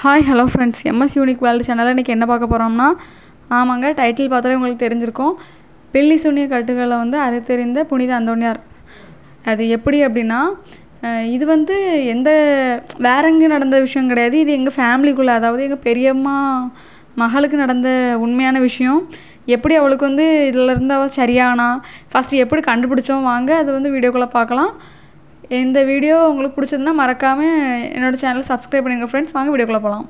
hi hello friends MS unique world சேனலில் இன்றைக்கி என்ன பார்க்க போகிறோம்னா ஆமாங்க டைட்டில் பார்த்தாலே உங்களுக்கு தெரிஞ்சிருக்கும் பில்லி சூனிய கட்டுகளை வந்து அறித்தெறிந்த புனித அந்தோனியார் அது எப்படி அப்படின்னா அஹ் இது வந்து எந்த வேற எங்கேயும் நடந்த விஷயம் கிடையாது இது எங்கள் ஃபேமிலிக்குள்ளே அதாவது எங்கள் பெரியம்மா மகளுக்கு நடந்த உண்மையான விஷயம் எப்படி அவளுக்கு வந்து இதில் இருந்து அவள் சரியானா ஃபஸ்ட்டு எப்படி கண்டுபிடிச்சோம் வாங்க அது வந்து வீடியோக்குள்ளே பார்க்கலாம் இந்த வீடியோ உங்களுக்கு பிடிச்சதுன்னா மறக்காமல் என்னோடய சேனலை சப்ஸ்கிரைப் பண்ணுங்க ஃப்ரெண்ட்ஸ் வாங்க வீடியோக்குள்ளே போகலாம்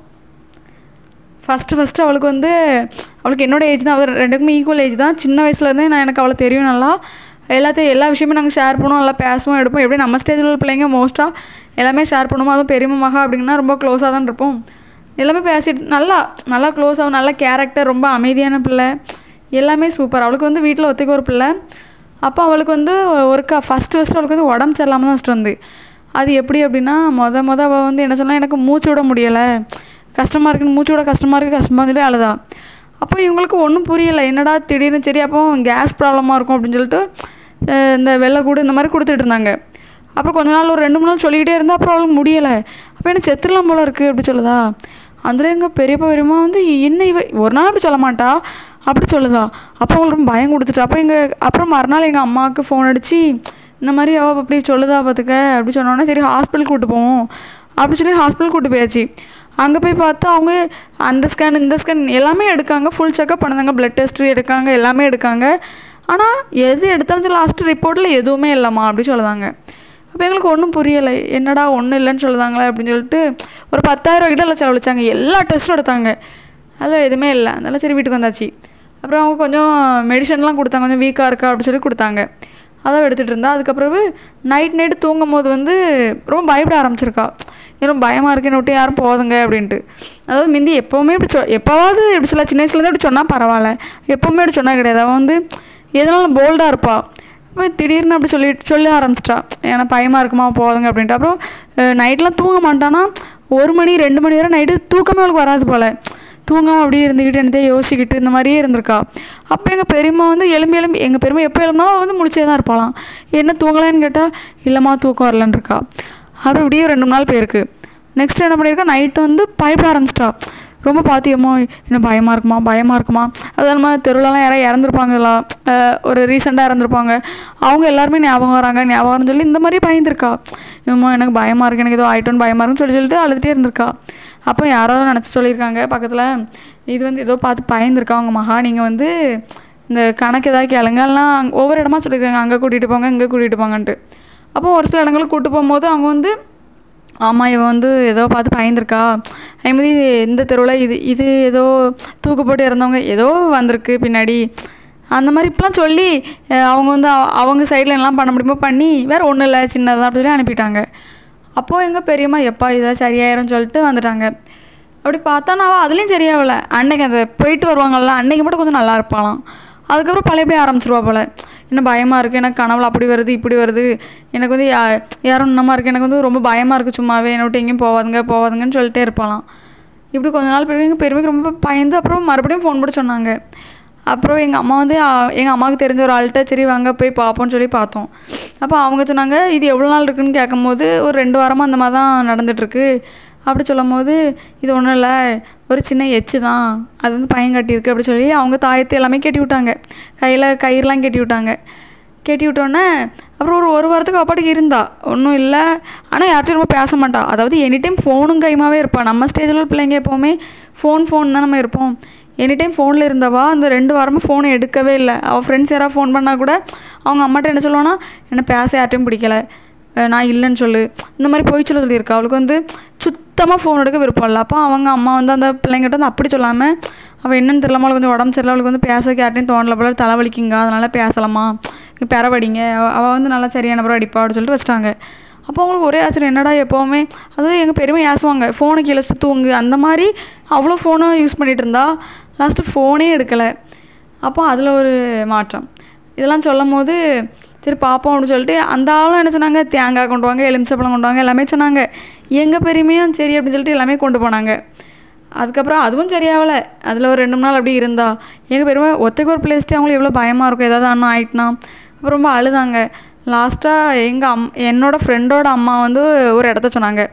ஃபஸ்ட்டு ஃபஸ்ட்டு அவளுக்கு வந்து அவளுக்கு என்னோட ஏஜ் தான் அவள் ரெண்டுக்குமே ஈக்குவல் ஏஜ் தான் சின்ன வயசுலேருந்தே நான் எனக்கு அவளை தெரியும் நல்லா எல்லாத்தையும் எல்லா விஷயமே நாங்கள் ஷேர் பண்ணுவோம் நல்லா பேசுவோம் எடுப்போம் எப்படி நம்ம ஸ்டேஜில் உள்ள பிள்ளைங்க மோஸ்ட்டாக எல்லாமே ஷேர் பண்ணுவோம் அதுவும் பெரியம்மா மகா அப்படிங்கன்னா ரொம்ப க்ளோஸாக தான் இருப்போம் எல்லாமே பேசிட்டு நல்லா நல்லா க்ளோஸ் ஆகும் நல்ல கேரக்டர் ரொம்ப அமைதியான பிள்ளை எல்லாமே சூப்பர் அவளுக்கு வந்து வீட்டில் ஒத்துக்க ஒரு பிள்ளை அப்போ அவளுக்கு வந்து ஒருக்கா ஃபஸ்ட்டு ஃபஸ்ட்டு அவளுக்கு வந்து உடம்பு சரியில்லாமல் தான் ஃபஸ்ட்டு வந்து அது எப்படி அப்படின்னா மொத மொத அவள் வந்து என்ன சொன்னா எனக்கு மூச்சு விட முடியலை கஷ்டமாக இருக்குன்னு மூச்சு விட கஷ்டமாக இருக்குது கஷ்டமாக சொல்லி அழுதா அப்போ இவங்களுக்கு ஒன்றும் புரியலை என்னடா திடீர்னு சரி அப்போ கேஸ் ப்ராப்ளமாக இருக்கும் அப்படின்னு சொல்லிட்டு அஹ் இந்த வெள்ளைக்கூடு இந்த மாதிரி கொடுத்துட்டு இருந்தாங்க அப்புறம் கொஞ்ச நாள் ஒரு ரெண்டு மூணு நாள் சொல்லிக்கிட்டே இருந்தால் அப்புறம் அவளுக்கு முடியலை அப்போ எனக்கு செத்துடலாம் போல இருக்குது அப்படி சொல்லுதா அதில் எங்கள் பெரியப்பா பெரியம்மா வந்து என்ன இவ ஒரு நாள் அப்படி சொல்ல மாட்டா அப்படி சொல்லுதா அப்போ அவங்களுக்கு ரொம்ப பயம் கொடுத்துட்டு அப்போ எங்கள் அப்புறம் மறுநாள் எங்கள் அம்மாவுக்கு ஃபோன் அடித்து இந்த மாதிரி அவள் அப்படி சொல்லுதா பார்த்துக்க அப்படி சொன்னோன்னே சரி ஹாஸ்பிட்டல் கூட்டு போவோம் அப்படி சொல்லி ஹாஸ்பிட்டல் கூட்டு போயாச்சு அங்கே போய் பார்த்தா அவங்க அந்த ஸ்கேன் இந்த ஸ்கேன் எல்லாமே எடுக்காங்க ஃபுல் செக்கப் பண்ணுதாங்க பிளட் டெஸ்ட்டு எடுக்காங்க எல்லாமே எடுக்காங்க ஆனால் எது எடுத்தாலும் லாஸ்ட் ரிப்போர்ட்டில் எதுவுமே இல்லைம்மா அப்படி சொல்லுதாங்க அப்போ எங்களுக்கு ஒன்றும் புரியலை என்னடா ஒன்றும் இல்லைன்னு சொல்லுதாங்களே அப்படின்னு சொல்லிட்டு ஒரு பத்தாயிரம் கிட்ட எல்லாம் செலவழிச்சாங்க எல்லா டெஸ்ட்டும் எடுத்தாங்க அதில் எதுவுமே இல்லை அதனால சரி வீட்டுக்கு வந்தாச்சு அப்புறம் அவங்க கொஞ்சம் மெடிசன்லாம் கொடுத்தாங்க கொஞ்சம் வீக்காக இருக்கா அப்படின்னு சொல்லி கொடுத்தாங்க அதை எடுத்துகிட்டு இருந்தா அதுக்கப்புறவு நைட் நைட்டு தூங்கும் போது வந்து ரொம்ப பயப்பட ஆரம்பிச்சிருக்கா ரொம்ப பயமாக இருக்கு என்னை விட்டு யாரும் போதுங்க அப்படின்ட்டு அதாவது மிந்தி எப்போவுமே இப்படி சொ எப்போவாவது இப்படி சொல்ல சின்ன வயசுலேருந்து இப்படி சொன்னால் பரவாயில்ல எப்போவுமே இப்படி சொன்னால் கிடையாது அவன் வந்து எதனாலும் போல்டாக இருப்பாள் அப்போ திடீர்னு அப்படி சொல்லி சொல்ல ஆரம்பிச்சிட்டா எனக்கு பயமாக இருக்குமா போதுங்க அப்படின்ட்டு அப்புறம் நைட்லாம் தூங்க மாட்டானா ஒரு மணி ரெண்டு மணி வரை நைட்டு தூக்கமே அவளுக்கு வராது போல் தூங்காமல் அப்படியே இருந்துக்கிட்டு என்னத்தையும் யோசிக்கிட்டு இந்த மாதிரியே இருந்திருக்கா அப்போ எங்கள் பெரியம்மா வந்து எலும்பி எலும்பி எங்கள் பெரியம்மா எப்போ எழும்பினாலும் அவள் வந்து முழிச்சே தான் இருப்பாளாம் என்ன தூங்கலான்னு கேட்டால் இல்லைம்மா தூக்கம் வரலன்னு இருக்கா அப்புறம் இப்படியே ரெண்டு மூணு நாள் போயிருக்கு நெக்ஸ்ட் என்ன பண்ணியிருக்கா நைட்டு வந்து பயப்பட ஆரம்பிச்சிட்டா ரொம்ப பாத்தியமோ என்ன பயமாக இருக்குமா பயமாக இருக்குமா அது நம்ம தெருவிலலாம் யாராவது இறந்துருப்பாங்களா ஒரு ரீசெண்டாக இறந்துருப்பாங்க அவங்க எல்லாருமே ஞாபகம் வராங்க ஞாபகம் வரும்னு சொல்லி இந்த மாதிரி பயந்துருக்கா ஏம்மா எனக்கு பயமாக இருக்கு எனக்கு ஏதோ ஆயிட்டோன்னு பயமாக இருக்குன்னு சொல்லி சொல்லிட்டு அழுதுகிட்டே இருந்திருக்கா அப்போ யாரோ நினச்சி சொல்லியிருக்காங்க பக்கத்தில் இது வந்து ஏதோ பார்த்து பயந்துருக்கா அவங்க மகா நீங்கள் வந்து இந்த கணக்கு ஏதாவது கேளுங்க எல்லாம் அங்க- ஒவ்வொரு இடமா சொல்லியிருக்காங்க அங்கே கூட்டிகிட்டு போங்க இங்கே கூட்டிகிட்டு போங்கன்ட்டு அப்போ ஒரு சில இடங்களுக்கு கூப்பிட்டு போகும்போது அவங்க வந்து ஆமாம் இவன் வந்து ஏதோ பார்த்து பயந்துருக்கா அதேமாதிரி இந்த தெருவில் இது இது ஏதோ தூக்கு போட்டு இறந்தவங்க ஏதோ வந்திருக்கு பின்னாடி அந்த மாதிரி இப்படிலாம் சொல்லி அஹ் அவங்க வந்து அவ- அவங்க சைடில் எல்லாம் பண்ண முடியுமோ பண்ணி வேறு ஒன்றும் இல்லை சின்னதாக அப்படி சொல்லி அனுப்பிட்டாங்க அப்போது எங்கள் பெரியம்மா எப்பா இதாக சரியாயிரும்னு சொல்லிட்டு வந்துட்டாங்க அப்படி பார்த்தா நான் அதுலேயும் சரியாகல அன்னைக்கு அந்த போயிட்டு வருவாங்கல்ல அன்னைக்கு மட்டும் கொஞ்சம் நல்லா இருப்பாளாம் அதுக்கப்புறம் பழையபடி ஆரம்பிச்சிருவா போல் என்ன பயமாக இருக்குது எனக்கு கனவுல அப்படி வருது இப்படி வருது எனக்கு வந்து யா யாரும் இன்னமா இருக்குது எனக்கு வந்து ரொம்ப பயமாக இருக்குது சும்மாவே என்னை விட்டு எங்கேயும் போவாதுங்க போவாதுங்கன்னு சொல்லிட்டே இருப்பாளாம் இப்படி கொஞ்ச நாள் பிறகு எங்கள் பெருமைக்கு ரொம்ப பயந்து அப்புறம் மறுபடியும் ஃபோன் போட்டு சொன்னாங்க அப்புறம் எங்கள் அம்மா வந்து எங்கள் அம்மாவுக்கு தெரிஞ்ச ஒரு ஆள்கிட்ட சரி வாங்க போய் பார்ப்போம்னு சொல்லி பார்த்தோம் அப்போ அவங்க சொன்னாங்க இது எவ்வளோ நாள் இருக்குன்னு கேட்கும்போது ஒரு ரெண்டு வாரமாக அந்த மாதிரி தான் நடந்துகிட்ருக்கு அப்படி சொல்லும் போது இது ஒன்றும் இல்லை ஒரு சின்ன எச்சு தான் அது வந்து பையன் கட்டியிருக்கு அப்படி சொல்லி அவங்க தாயத்தை எல்லாமே கட்டி விட்டாங்க கையில் கயிறுலாம் கட்டி விட்டாங்க கட்டி விட்டோன்னே அப்புறம் ஒரு ஒரு வாரத்துக்கு அப்பாட்டுக்கு இருந்தா ஒன்றும் இல்லை ஆனால் யார்கிட்டையும் ரொம்ப பேச மாட்டா அதாவது எனி டைம் ஃபோனும் கைமாவே இருப்பாள் நம்ம ஸ்டேஜில் உள்ள பிள்ளைங்க எப்போவுமே ஃபோன் ஃபோன் தான் நம்ம இருப்போம் எனி டைம் ஃபோனில் இருந்தவா அந்த ரெண்டு வாரமாக ஃபோனை எடுக்கவே இல்லை அவள் ஃப்ரெண்ட்ஸ் யாராவது ஃபோன் பண்ணால் கூட அவங்க அம்மாட்ட என்ன சொல்லுவானா என்ன பேச யார்ட்டையும் பிடிக்கல அஹ் நான் இல்லைன்னு சொல்லு இந்த மாதிரி போய் சொல்ல சொல்லியிருக்கா அவளுக்கு வந்து சுத்தமாக ஃபோன் எடுக்க விருப்பம் இல்லை அப்போ அவங்க அம்மா வந்து அந்த பிள்ளைங்கிட்ட வந்து அப்படி சொல்லாமல் அவள் என்னன்னு தெரியலாமா அவளுக்கு கொஞ்சம் உடம்பு சரியில்லை அவளுக்கு வந்து பேச யார்ட்டையும் தோணல போல தலைவலிக்குங்க அதனால் பேசலாமா பெறவடிங்க அவள் வந்து நல்லா சரியான பிறகு அடிப்பா அப்படின்னு சொல்லிட்டு வச்சிட்டாங்க அப்போ அவங்களுக்கு ஒரே ஆச்சரியம் என்னடா எப்போவுமே அதாவது எங்கள் பெருமை ஏசுவாங்க ஃபோனை கீழே வச்சு தூங்கு அந்த மாதிரி அவ்வளோ ஃபோனை யூஸ் பண்ணிகிட்டு இருந்தா லாஸ்ட்டு ஃபோனே எடுக்கலை அப்போ அதில் ஒரு மாற்றம் இதெல்லாம் சொல்லும் போது சரி பார்ப்போம் அப்படின்னு சொல்லிட்டு அந்த ஆளும் என்ன சொன்னாங்க தேங்காய் கொண்டு வாங்க எலுமிச்சப்பழம் கொண்டு வாங்க எல்லாமே சொன்னாங்க எங்கள் பெருமையும் சரி அப்படின்னு சொல்லிட்டு எல்லாமே கொண்டு போனாங்க அதுக்கப்புறம் அதுவும் சரியாகலை அதில் ஒரு ரெண்டு மூணு நாள் அப்படி இருந்தா எங்கள் பெருமை ஒத்தைக்கு ஒரு பிளேஸ்ட்டு அவங்களுக்கு எவ்வளோ பயமாக இருக்கும் ஏதாவது அண்ணன் ஆயிட்டுனா அப்புறம் ரொம்ப அழுதாங்க லாஸ்ட்டாக எங்கள் அம் என்னோடய ஃப்ரெண்டோட அம்மா வந்து ஒரு இடத்த சொன்னாங்க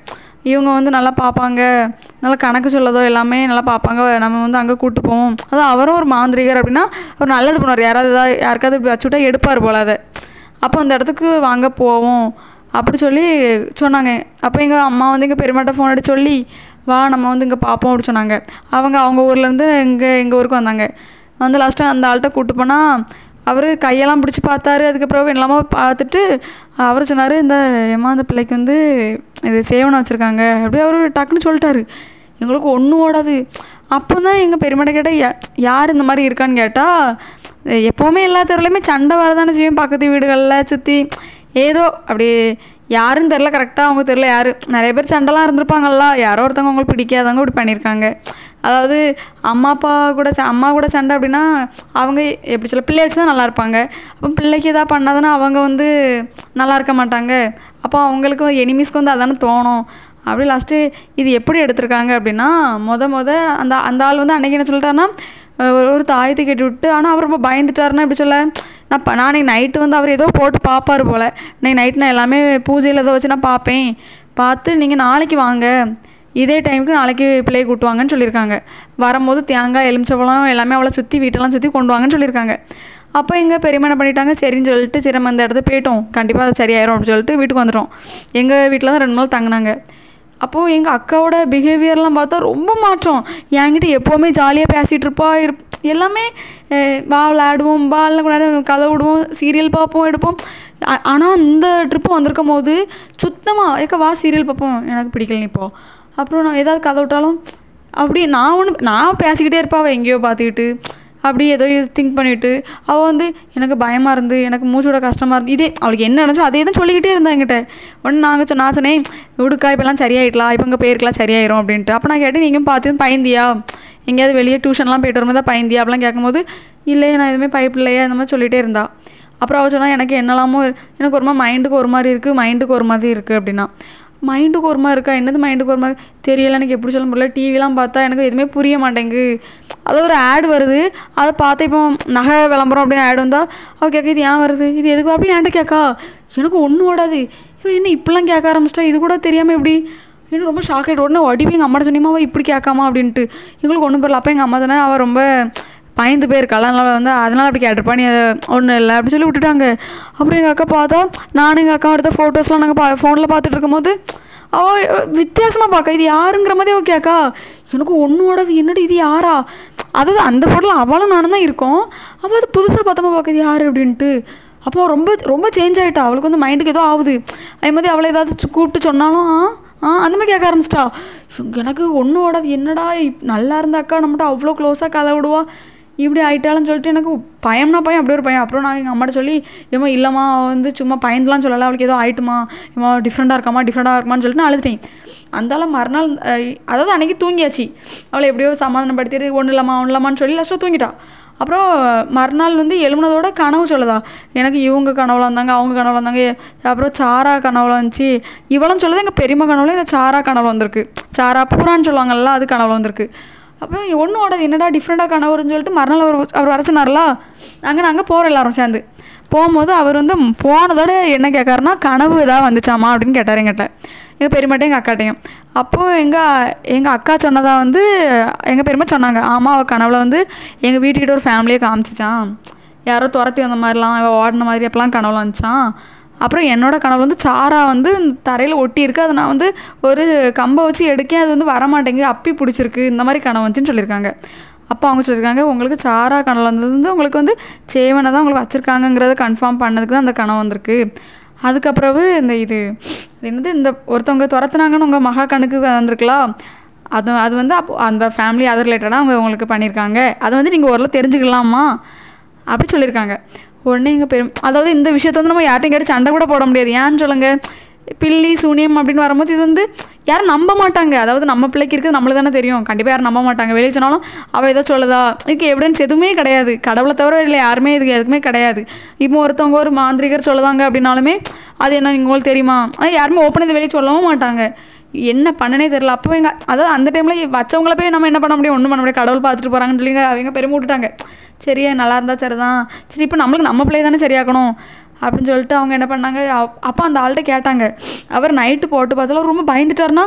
இவங்க வந்து நல்லா பார்ப்பாங்க நல்லா கணக்கு சொல்லதோ எல்லாமே நல்லா பார்ப்பாங்க நம்ம வந்து அங்கே கூட்டு போவோம் அதான் அவரும் ஒரு மாந்திரிகர் அப்படின்னா அவர் நல்லது பண்ணுவார் யாராவது ஏதாவது யாருக்காவது இப்படி வச்சுட்டா எடுப்பார் போல அதை அப்போ அந்த இடத்துக்கு வாங்க போவோம் அப்படி சொல்லி சொன்னாங்க அப்போ எங்கள் அம்மா வந்து எங்கள் பெரியமாட்ட ஃபோன் அடிச்சு சொல்லி வா நம்ம வந்து இங்கே பார்ப்போம் அப்படி சொன்னாங்க அவங்க அவங்க ஊர்லேருந்து இங்கே எங்கள் ஊருக்கு வந்தாங்க வந்து லாஸ்ட்டாக அந்த ஆள்கிட்ட கூட்டு போனால் அவர் கையெல்லாம் பிடிச்சி பார்த்தாரு அதுக்கப்புறம் எல்லாமே பார்த்துட்டு அவர் சொன்னார் இந்த ஏம்மா அந்த பிள்ளைக்கு வந்து இது சேவனை வச்சுருக்காங்க அப்படியே அவர் டக்குன்னு சொல்லிட்டாரு எங்களுக்கு ஒன்றும் ஓடாது அப்போ தான் எங்கள் பெரியமாட்ட கேட்டால் யா யார் இந்த மாதிரி இருக்கான்னு கேட்டால் எப்போவுமே எல்லா தெருவுலையுமே சண்டை வரதானே செய்யும் பக்கத்து வீடுகளில் சுற்றி ஏதோ அப்படி யாருன்னு தெரில கரெக்டாக அவங்க தெரில யார் நிறைய பேர் சண்டைலாம் இருந்திருப்பாங்கல்ல யாரோ ஒருத்தவங்க அவங்களுக்கு பிடிக்காதவங்க இப்படி பண்ணியிருக்காங்க அதாவது அம்மா அப்பா கூட ச அம்மா கூட சண்டை அப்படின்னா அவங்க எப்படி சொல்ல பிள்ளைய வச்சு தான் நல்லா இருப்பாங்க அப்போ பிள்ளைக்கு எதாவது பண்ணாதானே அவங்க வந்து நல்லா இருக்க மாட்டாங்க அப்போ அவங்களுக்கு எனிமீஸ்க்கு வந்து அதானே தோணும் அப்படி லாஸ்ட்டு இது எப்படி எடுத்திருக்காங்க அப்படின்னா மொத மொத அந்த அந்த ஆள் வந்து அன்றைக்கி என்ன சொல்லிட்டாருன்னா ஒரு ஒரு தாயத்தை கட்டி விட்டு ஆனால் அவர் ரொம்ப பயந்துட்டாருன்னா எப்படி சொல்ல நான் இப்போ நான் நைட்டு வந்து அவர் ஏதோ போட்டு பார்ப்பாரு போல் இன்னைக்கு நைட் நான் எல்லாமே பூஜையில் ஏதோ வச்சு நான் பார்ப்பேன் பார்த்து நீங்கள் நாளைக்கு வாங்க இதே டைமுக்கு நாளைக்கு பிள்ளையை கூட்டுவாங்கன்னு சொல்லியிருக்காங்க வரும்போது தேங்காய் எலுமிச்சப்பழம் எல்லாமே அவளை சுற்றி வீட்டெல்லாம் சுற்றி கொண்டு வாங்கன்னு சொல்லியிருக்காங்க அப்போ எங்கள் பெரியம்மா என்ன பண்ணிட்டாங்க சரின்னு சொல்லிட்டு சரி நம்ம அந்த இடத்த போயிட்டோம் கண்டிப்பாக அது சரியாயிரும் அப்படின்னு சொல்லிட்டு வீட்டுக்கு வந்துட்டோம் எங்கள் வீட்டில் தான் ரெண்டு நாள் தங்கினாங்க அப்போது எங்கள் அக்காவோட பிஹேவியர்லாம் பார்த்தா ரொம்ப மாற்றம் என்கிட்ட எப்போவுமே ஜாலியாக பேசிகிட்டு இருப்பா இருப் எல்லாமே அஹ், வா விளையாடுவோம் பால்லாம் கூட கதை விடுவோம் சீரியல் பார்ப்போம் எடுப்போம் ஆனால் இந்த ட்ரிப்பு வந்திருக்கும் போது சுத்தமாக ஏக்க வா சீரியல் பார்ப்போம் எனக்கு பிடிக்கல இப்போ அப்புறம் நான் ஏதாவது கதை விட்டாலும் அப்படி நான் ஒன்று நான் பேசிக்கிட்டே இருப்பா அவள் எங்கேயோ பார்த்துக்கிட்டு அப்படி ஏதோ திங்க் பண்ணிட்டு அவள் வந்து எனக்கு பயமாக இருந்து எனக்கு மூச்சோட கஷ்டமாக இருந்து இதே அவளுக்கு என்ன நினச்சோ அதே தான் சொல்லிக்கிட்டே இருந்தா என்கிட்ட ஒன்று நாங்கள் சொ நான் சொன்னேன் விடுக்கா இப்போல்லாம் சரியாயிடலாம் இப்போ இங்கே போயிருக்கலாம் சரியாயிரும் அப்படின்ட்டு அப்போ நான் கேட்டேன் நீங்கள் பார்த்து பயந்தியா எங்கேயாவது வெளியே டியூஷன்லாம் போயிட்டு வரும்போது தான் பயந்தியா அப்படிலாம் கேட்கும்போது இல்லையே நான் எதுவுமே பயப்பில்லையே அந்த மாதிரி சொல்லிகிட்டே இருந்தா அப்புறம் அவள் சொன்னா எனக்கு என்னெல்லாமோ இரு- எனக்கு ஒரு மாதிரி மைண்டுக்கு ஒரு மாதிரி இருக்குது மைண்டுக்கு ஒரு மாதிரி இருக்குது அப்படின்னா மைண்டுக்கு ஒரு மாதிரி இருக்கா என்னது மைண்டுக்கு ஒரு மாதிரி தெரியல எனக்கு எப்படி சொல்ல முடியல டிவிலாம் பார்த்தா எனக்கு எதுவுமே புரிய மாட்டேங்கு அது ஒரு ஆட் வருது அதை பார்த்து இப்போ நகை விளம்பரம் அப்படின்னு ஆட் வந்தால் அவள் கேட்க இது ஏன் வருது இது எதுக்கு அப்படின்னு என்கிட்ட கேட்கா எனக்கு ஒன்றும் ஓடாது இப்போ என்ன இப்படிலாம் கேட்க ஆரம்பிச்சிட்டா இது கூட தெரியாமல் எப்படி இன்னும் ரொம்ப ஷாக் ஆகிட்டு உடனே ஒடிவி எங்கள் அம்மாட்ட சொன்னியமா அவள் இப்படி கேட்காமா அப்படின்ட்டு எங்களுக்கு ஒன்றும் புரியல அப்போ எங்கள் அம்மா தானே அவள் ரொம்ப பயந்து போயிருக்காள் அதனால் வந்து அதனால் அப்படி கேட்டிருப்பா நீ அதை ஒன்றும் இல்லை அப்படி சொல்லி விட்டுட்டாங்க அப்புறம் எங்கள் அக்கா பார்த்தா நானும் எங்கள் அக்கா எடுத்த ஃபோட்டோஸ்லாம் நாங்கள் பா ஃபோனில் பார்த்துட்டு இருக்கும்போது அவள் வித்தியாசமாக பார்க்க இது யாருங்கிற மாதிரி அவள் கேட்கா எனக்கு ஒன்றும் ஓடாது என்னடி இது யாரா அதாவது அந்த ஃபோட்டோவில் அவளும் நானும் தான் இருக்கோம் அவள் அது புதுசாக பார்த்தமா பார்க்க இது யார் அப்படின்ட்டு அப்போ ரொம்ப ரொம்ப சேஞ்ச் ஆகிட்டா அவளுக்கு வந்து மைண்டுக்கு ஏதோ ஆகுது அதே மாதிரி அவளை ஏதாவது சு- கூப்பிட்டு சொன்னாலும் ஆ ஆ அந்த மாதிரி கேட்க ஆரம்பிச்சிட்டா எனக்கு ஒன்றும் ஓடாது என்னடா இப்- நல்லா இருந்த அக்கா நம்மகிட்ட அவ்வளோ க்ளோஸாக கதை விடுவா இப்படி ஆயிட்டாலும் சொல்லிட்டு எனக்கு பயம்னா பயம் அப்படியே ஒரு பயம் அப்புறம் நான் எங்கள் அம்மாட்ட சொல்லி ஏமா இல்லைம்மா அவ வந்து சும்மா பயந்துலாம் சொல்லலை அவளுக்கு ஏதோ ஆயிட்டுமா ஏமா டிஃப்ரெண்ட்டாக இருக்காமா டிஃப்ரெண்ட்டாக இருக்குமான்னு சொல்லிட்டு நான் அழுதுட்டேன் அந்தால மறுநாள் அஹ், அதாவது அன்றைக்கி தூங்கியாச்சு அவளை எப்படியோ சமாதானப்படுத்திட்டு ஒன்றும் இல்லைம்மா ஒன்றும் இல்லைம்மான்னு சொல்லி லாஸ்ட்டாக தூங்கிட்டா அப்புறம் மறுநாள் வந்து எழுமுனதோட கனவு சொல்லுதா எனக்கு இவங்க கனவுல வந்தாங்க அவங்க கனவுல வந்தாங்க அப்புறம் சாரா கனவுல வந்துச்சு இவளும் சொல்லுது எங்கள் பெரியம்மா கனவுல இந்த சாரா கனவுல வந்திருக்கு சாரா பூரான்னு சொல்லுவாங்கல்ல அது கனவுல வந்திருக்கு அப்போ ஒன்றும் ஓடாது என்னடா டிஃப்ரெண்ட்டாக கனவுன்னு சொல்லிட்டு மறுநாள் அவர் அவர் வர சொன்னார்ல அங்கே நாங்கள் போகிறோம் எல்லாரும் சேர்ந்து போகும்போது அவர் வந்து போனதோட என்ன கேட்காருன்னா கனவு ஏதாவது வந்துச்சாமா அப்படின்னு கேட்டார் எங்கிட்ட எங்கள் பெரியமாட்டையும் எங்கள் அக்காட்டையும் அப்போது எங்கள் எங்கள் அக்கா சொன்னதா வந்து எங்கள் பெரியம்மா சொன்னாங்க ஆமாம் அவள் கனவுல வந்து எங்கள் வீட்டுக்கிட்ட ஒரு ஃபேமிலியை காமிச்சிச்சான் யாரோ துரத்தி வந்த மாதிரிலாம் அவள் ஓடின மாதிரி அப்பெல்லாம் கனவுல வந்துச்சான் அப்புறம் என்னோட கனவு வந்து சாரா வந்து தரையில் ஒட்டி இருக்கு அதை நான் வந்து ஒரு கம்பை வச்சு எடுக்கேன் அது வந்து வரமாட்டேங்குது அப்பி பிடிச்சிருக்கு இந்த மாதிரி கனவு வந்துச்சுன்னு சொல்லியிருக்காங்க அப்போ அவங்க சொல்லியிருக்காங்க உங்களுக்கு சாரா கனவு வந்தது வந்து உங்களுக்கு வந்து சேவனை தான் உங்களுக்கு வச்சுருக்காங்கங்கிறத கன்ஃபார்ம் பண்ணதுக்கு தான் அந்த கனவு வந்திருக்கு அதுக்கப்புறவு இந்த இது இது என்னது இந்த ஒருத்தவங்க துரத்துனாங்கன்னு உங்கள் மகா கணக்கு வந்திருக்கலாம் அது அது வந்து அப்போ அந்த ஃபேமிலி அது ரிலேட்டடாக அவங்க உங்களுக்கு பண்ணியிருக்காங்க அதை வந்து நீங்கள் ஓரளவு தெரிஞ்சுக்கலாமா அப்படி சொல்லியிருக்காங்க உடனே எங்கள் பெரும் அதாவது இந்த விஷயத்த வந்து நம்ம யார்ட்டையும் கேட்டு சண்டை கூட போட முடியாது ஏன்னு சொல்லுங்க பில்லி சூனியம் அப்படின்னு வரும்போது இது வந்து யாரும் நம்ப மாட்டாங்க அதாவது நம்ம பிள்ளைக்கு இருக்குது நம்மளுக்கு தானே தெரியும் கண்டிப்பாக யாரும் நம்ப மாட்டாங்க வெளியே சொன்னாலும் அவள் ஏதோ சொல்லுதா இதுக்கு எவிடன்ஸ் எதுவுமே கிடையாது கடவுளை தவிர இல்லை யாருமே இதுக்கு எதுவுமே கிடையாது இப்போ ஒருத்தவங்க ஒரு மாந்திரிகர் சொல்லுதாங்க அப்படின்னாலுமே அது என்ன உங்களுக்கு தெரியுமா அது யாருமே ஓப்பன் இதை வெளியே சொல்லவும் மாட்டாங்க என்ன பண்ணனே தெரில அப்போ எங்கள் அதாவது அந்த டைமில் வச்சவங்கள போய் நம்ம என்ன பண்ண முடியும் ஒன்றும் பண்ண முடியாது கடவுள் பார்த்துட்டு போகிறாங்கன்னு சொல்லி அவங்க பெருமை விட்டுட்டாங்க சரியா நல்லா இருந்தால் சரிதான் சரி இப்போ நம்மளுக்கு நம்ம பிள்ளைய தானே சரியாக்கணும் அப்படின்னு சொல்லிட்டு அவங்க என்ன பண்ணாங்க அப்- அப்போ அந்த ஆள்கிட்ட கேட்டாங்க அவர் நைட்டு போட்டு பார்த்தாலும் ரொம்ப பயந்துட்டாருன்னா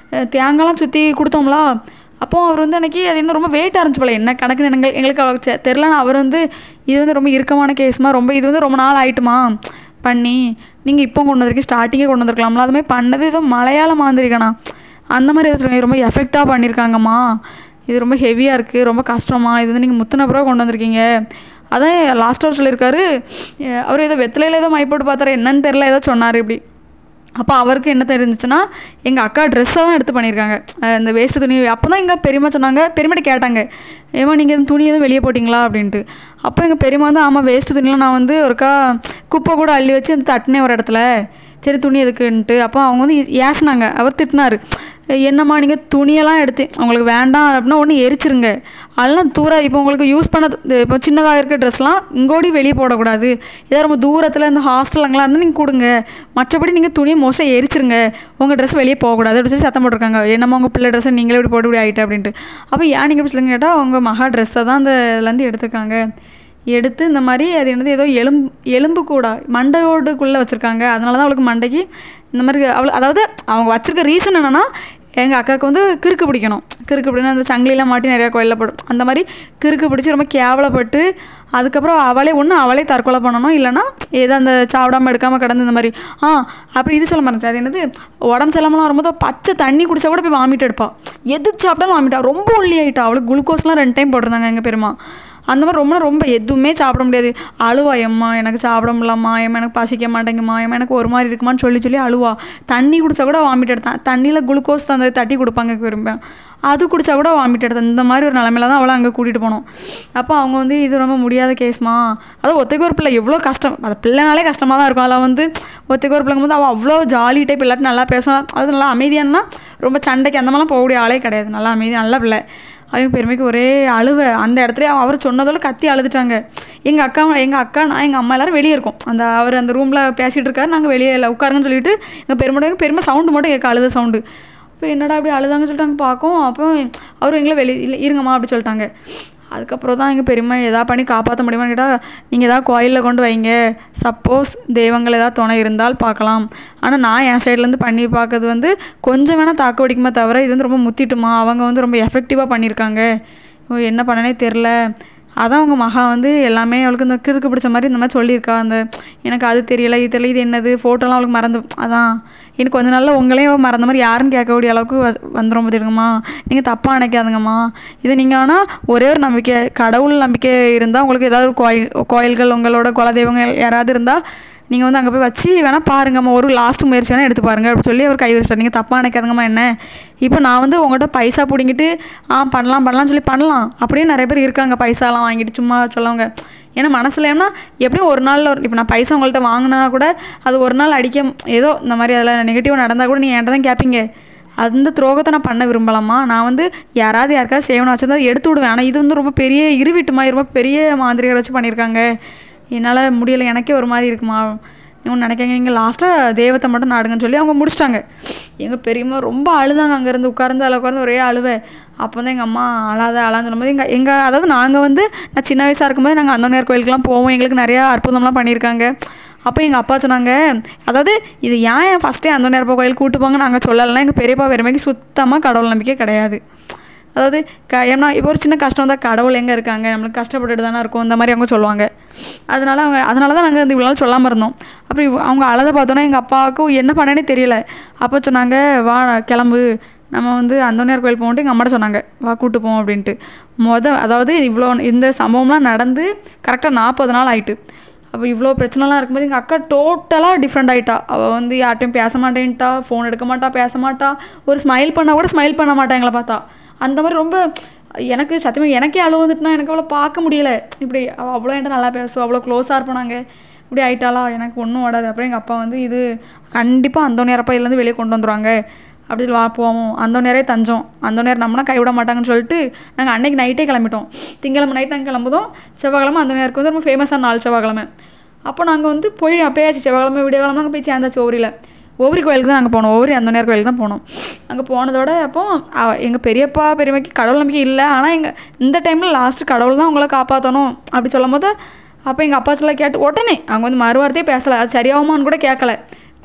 அஹ் தேங்காய்லாம் சுற்றி கொடுத்தோம்ல அப்போ அவர் வந்து அன்றைக்கி அது இன்னும் ரொம்ப வெயிட்டாக இருந்துச்சு போல என்ன கணக்குன்னு எங்கள் எங்களுக்கு அவ்வளோ தெ- தெரில நான் அவர் வந்து இது வந்து ரொம்ப இறுக்கமான கேஸ்மா ரொம்ப இது வந்து ரொம்ப நாள் ஆயிட்டுமா பண்ணி நீங்கள் இப்போ கொண்டு வந்திருக்கீங்க ஸ்டார்டிங்கே கொண்டு வந்திருக்கலாம்ல அது மாதிரி பண்ணது ஏதோ மலையாள மாந்திரிகண்ணா அந்த மாதிரி ஏதோ சொல்லுங்க ரொம்ப எஃபெக்டாக பண்ணியிருக்காங்கம்மா இது ரொம்ப ஹெவியாக இருக்குது ரொம்ப கஷ்டமா இது வந்து நீங்கள் முத்தின பிறகு கொண்டு வந்திருக்கீங்க அதான் லாஸ்ட் அவர் சொல்லியிருக்காரு அஹ் அவர் ஏதோ வெத்தலையில் ஏதோ மை போட்டு பார்த்தாரு என்னன்னு தெரில ஏதோ சொன்னார் இப்படி அப்போ அவருக்கு என்ன தெரிஞ்சுச்சுன்னா எங்கள் அக்கா ட்ரெஸ்ஸை தான் எடுத்து பண்ணியிருக்காங்க அஹ் இந்த வேஸ்ட்டு துணி அப்போ தான் எங்கள் பெரியம்மா சொன்னாங்க பெரியம்மாட்ட கேட்டாங்க ஏமா நீங்கள் இந்த துணி எதுவும் வெளியே போட்டிங்களா அப்படின்ட்டு அப்போ எங்கள் பெரியம்மா வந்து ஆமாம் வேஸ்ட்டு துணிலாம் நான் வந்து ஒருக்கா குப்பை கூட அள்ளி வச்சு அந்த தட்டினேன் ஒரு இடத்துல சரி துணி எதுக்குன்ட்டு அப்போ அவங்க வந்து ஏசினாங்க அவர் திட்டினாரு என்னம்மா நீங்கள் துணியெல்லாம் எடுத்து உங்களுக்கு வேண்டாம் அப்படின்னா ஒன்று எரிச்சிருங்க அதெல்லாம் தூர இப்போ உங்களுக்கு யூஸ் பண்ண இப்போ சின்னதாக இருக்க ட்ரெஸ்லாம் இங்கோடி வெளியே போடக்கூடாது ஏதோ ரொம்ப தூரத்தில் இந்த ஹாஸ்டலுங்களாம் இருந்து நீங்கள் கொடுங்க மற்றபடி நீங்கள் துணியை மோஸ்ட்டாக எரிச்சிருங்க உங்கள் ட்ரெஸ் வெளியே போகக்கூடாது அப்படின்னு சொல்லி சத்தம் போட்டிருக்காங்க என்னம்மா உங்கள் பிள்ளை ட்ரெஸ்ஸை நீங்களே இப்படி போட்டு இப்படி ஆகிட்டு அப்படின்ட்டு அப்போ ஏன் நீங்கள் இப்படி சொல்லுங்க கேட்டால் அவங்க மகா ட்ரெஸ்ஸை தான் அந்த இதுலேருந்து எடுத்திருக்காங்க எடுத்து இந்த மாதிரி அது என்னது ஏதோ எலும்பு எலும்பு கூடா மண்டையோடுக்குள்ளே வச்சுருக்காங்க அதனால தான் அவளுக்கு மண்டைக்கு இந்த மாதிரி அவள் அதாவது அவங்க வச்சிருக்க ரீசன் என்னென்னா எங்கள் அக்காவுக்கு வந்து கிறுக்கு பிடிக்கணும் கிறுக்கு பிடிக்கணும் அந்த சங்கிலிலாம் மாட்டி நிறையா கோயிலில் போடும் அந்த மாதிரி கிறுக்கு பிடிச்சி ரொம்ப கேவலப்பட்டு அதுக்கப்புறம் அவளே ஒன்று அவளே தற்கொலை பண்ணணும் இல்லைன்னா ஏதோ அந்த சாப்பிடாம எடுக்காமல் கிடந்து இந்த மாதிரி ஆ அப்படி இது சொல்ல மறந்துச்சு அது என்னது உடம்பு செல்லாமலாம் வரும்போது பச்சை தண்ணி குடிச்சா கூட போய் வாமிட் எடுப்பா எது சாப்பிட்டாலும் வாமிட்டா ரொம்ப ஒல்லி ஆகிட்டா அவளுக்கு குளுக்கோஸ்லாம் ரெண்டு டைம் போட்டிருந்தாங்க எங்கள் பெரியம்மா அந்த மாதிரி ரொம்ப ரொம்ப எதுவுமே சாப்பிட முடியாது அழுவா எம்மா எனக்கு சாப்பிட முடியலம்மா எம்மா எனக்கு பசிக்க மாட்டேங்குமா எம்மா எனக்கு ஒரு மாதிரி இருக்குமான்னு சொல்லி சொல்லி அழுவா தண்ணி குடிச்சா கூட வாமிட் எடுத்தான் தண்ணியில் குளுக்கோஸ் அந்த தட்டி கொடுப்பாங்க விரும்பேன் அது குடிச்சா கூட வாமிட் எடுத்தேன் இந்த மாதிரி ஒரு நிலமையில தான் அவளை அங்கே கூட்டிகிட்டு போனோம் அப்போ அவங்க வந்து இது ரொம்ப முடியாத கேஸ்மா அதாவது ஒத்தைக்கு ஒரு பிள்ளை எவ்வளோ கஷ்டம் அது பிள்ளைனாலே கஷ்டமாக தான் இருக்கும் அதில் வந்து ஒத்தைக்கு ஒரு பிள்ளைங்க வந்து அவள் அவ்வளோ ஜாலி டைப் இல்லாட்டி நல்லா பேசுவான் அது நல்லா அமைதியானா ரொம்ப சண்டைக்கு அந்த மாதிரிலாம் போகக்கூடிய ஆளே கிடையாது நல்லா அமைதி நல்ல பிள்ளை அவங்க பெருமைக்கு ஒரே அழுவை அந்த இடத்துல அவர் சொன்னதோட கத்தி அழுதுட்டாங்க எங்கள் அக்கா எங்கள் அக்கா நான் எங்கள் அம்மா எல்லாரும் வெளியே இருக்கோம் அந்த அவர் அந்த ரூமில் பேசிகிட்டு இருக்காரு நாங்கள் வெளியே இல்லை உட்காருங்கன்னு சொல்லிட்டு எங்கள் பெருமை பெருமை சவுண்டு மட்டும் கேட்க அழுத சவுண்டு அப்போ என்னடா அப்படி அழுதாங்கன்னு சொல்லிட்டு அங்கே பார்க்கும் அப்போ அவர் எங்களை வெளியே இல்லை இருங்கம்மா அப்படி சொல்லிட்டாங்க அதுக்கப்புறம் தான் எங்கள் பெரியம்மா எதா பண்ணி காப்பாற்ற முடியுமான்னு கேட்டால் நீங்கள் எதாவது கோயிலில் கொண்டு வைங்க சப்போஸ் தெய்வங்கள் ஏதாவது துணை இருந்தால் பார்க்கலாம் ஆனால் நான் என் சைட்லேருந்து பண்ணி பார்க்கறது வந்து கொஞ்சம் வேணால் தாக்கு பிடிக்குமே தவிர இது வந்து ரொம்ப முத்திட்டுமா அவங்க வந்து ரொம்ப எஃபெக்டிவாக பண்ணியிருக்காங்க ஓ, என்ன பண்ணனே தெரில அதான் அவங்க மகா வந்து எல்லாமே அவளுக்கு இந்த கிறுக்கு பிடிச்ச மாதிரி இந்த மாதிரி சொல்லியிருக்கா அந்த எனக்கு அது தெரியல இது தெரியல இது என்னது ஃபோட்டோலாம் அவளுக்கு மறந்து அதான் இன்னும் கொஞ்ச நாளில் உங்களையும் அவ மறந்த மாதிரி யாருன்னு கேட்கக்கூடிய அளவுக்கு வ- வந்துரும் பார்த்துருங்கம்மா நீங்கள் தப்பாக நினைக்காதுங்கம்மா இது நீங்கள் ஆனால் ஒரே ஒரு நம்பிக்கை கடவுள் நம்பிக்கை இருந்தால் உங்களுக்கு ஏதாவது ஒரு கோயில் கோயில்கள் உங்களோட குலதெய்வங்கள் யாராவது இருந்தால் நீங்கள் வந்து அங்கே போய் வச்சு வேணால் பாருங்கம்மா ஒரு லாஸ்ட் முயற்சி வேணால் எடுத்து பாருங்க அப்படின்னு சொல்லி அவர் கை வச்சிட்டார் நீங்கள் தப்பாக நினைக்காதுங்கம்மா என்ன இப்போ நான் வந்து உங்கள்கிட்ட பைசா பிடிங்கிட்டு ஆ பண்ணலாம் பண்ணலாம்னு சொல்லி பண்ணலாம் அப்படியே நிறைய பேர் இருக்காங்க பைசாலாம் வாங்கிட்டு சும்மா சொல்லவங்க ஏன்னா மனசில் ஏன்னா எப்படியும் ஒரு நாள் இப்போ நான் பைசா உங்கள்கிட்ட வாங்கினா கூட அது ஒரு நாள் அடிக்க ஏதோ இந்த மாதிரி அதில் நெகட்டிவ் நடந்தால் கூட நீங்கள் என்கிட்ட தான் கேட்பீங்க அந்த துரோகத்தை நான் பண்ண விரும்பலாமா நான் வந்து யாராவது யாருக்காவது சேவனை வச்சிருந்தா அதை எடுத்து விடுவேன் ஆனால் இது வந்து ரொம்ப பெரிய இருவிட்டு மாதிரி ரொம்ப பெரிய மாந்திரிகரை வச்சு பண்ணியிருக்காங்க என்னால் முடியலை எனக்கே ஒரு மாதிரி இருக்குமா இவங்க நினைக்காங்க நீங்கள் லாஸ்ட்டாக தெய்வத்தை மட்டும் நாடுங்கன்னு சொல்லி அவங்க முடிச்சிட்டாங்க எங்கள் பெரியம்மா ரொம்ப அழுதாங்க அங்கேருந்து உட்கார்ந்து அதில் உட்கார்ந்து ஒரே அழுவை அப்போ வந்து எங்கள் அம்மா அழாத அழான்னு சொல்லும்போது எங்கள் எங்கள் அதாவது நாங்கள் வந்து நான் சின்ன வயசாக இருக்கும்போது நாங்கள் அந்தோனியார் கோயிலுக்குலாம் போவோம் எங்களுக்கு நிறையா அற்புதம்லாம் பண்ணியிருக்காங்க அப்போ எங்கள் அப்பா சொன்னாங்க அதாவது இது ஏன் ஃபஸ்ட்டே அந்தோனியார் கோயில் கூட்டு போங்க நாங்கள் சொல்லலைன்னா எங்கள் பெரியப்பா பெருமைக்கு சுத்தமாக கடவுள் நம்பிக்கை கிடையாது அதாவது க ஏன்னா இப்போ ஒரு சின்ன கஷ்டம் தான் கடவுள் எங்கே இருக்காங்க நம்மளுக்கு கஷ்டப்பட்டுட்டு தானே இருக்கும் இந்த மாதிரி அவங்க சொல்லுவாங்க அதனால அவங்க அதனால தான் நாங்கள் இந்த இவ்வளோ நாள் சொல்லாமல் இருந்தோம் அப்புறம் இவ- அவங்க அழதை பார்த்தோன்னா எங்கள் அப்பாவுக்கு என்ன பண்ணேனே தெரியல அப்போ சொன்னாங்க வா கிளம்பு நம்ம வந்து அந்தோனியார் கோயில் போகணுட்டு எங்கள் அம்மாட்ட சொன்னாங்க வா கூட்டு போவோம் அப்படின்ட்டு மொத அதாவது இவ்வளோ இந்த சம்பவம்லாம் நடந்து கரெக்டாக நாற்பது நாள் ஆயிட்டு அப்போ இவ்வளோ பிரச்சனைலாம் இருக்கும்போது எங்கள் அக்கா டோட்டலாக டிஃப்ரெண்ட் ஆகிட்டா அவள் வந்து யார்ட்டையும் பேச மாட்டேன்ட்டா ஃபோன் எடுக்க மாட்டா பேச மாட்டா ஒரு ஸ்மைல் பண்ணால் கூட ஸ்மைல் பண்ண மாட்டா எங்களை பார்த்தா அந்த மாதிரி ரொம்ப எனக்கு சத்தியமாக எனக்கே அழுவ வந்துட்டுனா எனக்கு அவளை பார்க்க முடியல இப்படி அவள் அவ்வளோ என்கிட்ட நல்லா பேசுவா அவ்வளோ க்ளோஸாக இருப்பானாங்க இப்படி ஆயிட்டாளா எனக்கு ஒன்றும் ஓடாது அப்புறம் எங்கள் அப்பா வந்து இது கண்டிப்பாக அந்தோனியார் அப்பா இதுலேருந்து வெளியே கொண்டு வந்துருவாங்க அப்படி வா போவோம் அந்தோனியாரே தஞ்சோம் அந்தோனியார் நம்மனா கைவிட மாட்டாங்கன்னு சொல்லிட்டு நாங்கள் அன்னைக்கு நைட்டே கிளம்பிட்டோம் திங்கக்கிழமை நைட் நாங்கள் கிளம்புதோம் செவ்வாய்க்கிழமை அந்தோனியாருக்கு வந்து ரொம்ப ஃபேமஸான நாள் செவ்வாய்க்கிழமை அப்போ நாங்கள் வந்து போய் அப்பயாச்சு செவ்வாய்க்கிழமை விடியக்கிழமை நாங்கள் போய் சேர்ந்தாச்சு ஓவரியில் ஓவரி கோயிலுக்கு தான் நாங்கள் போனோம் ஓவரி அந்தோனியார் கோயிலுக்கு தான் போனோம் அங்கே போனதோட அப்போ எங்கள் பெரியப்பா பெரியம்மாக்கு கடவுள் நம்பிக்கை இல்லை ஆனால் எங்கள் இந்த டைமில் லாஸ்ட்டு கடவுள் தான் உங்களை காப்பாற்றணும் அப்படி சொல்லும் போது அப்போ எங்கள் அப்பா சொல்ல கேட்டு உடனே அவங்க வந்து மறுவார்த்தையே பேசலை அது சரியாகுமான்னு கூட கேட்கல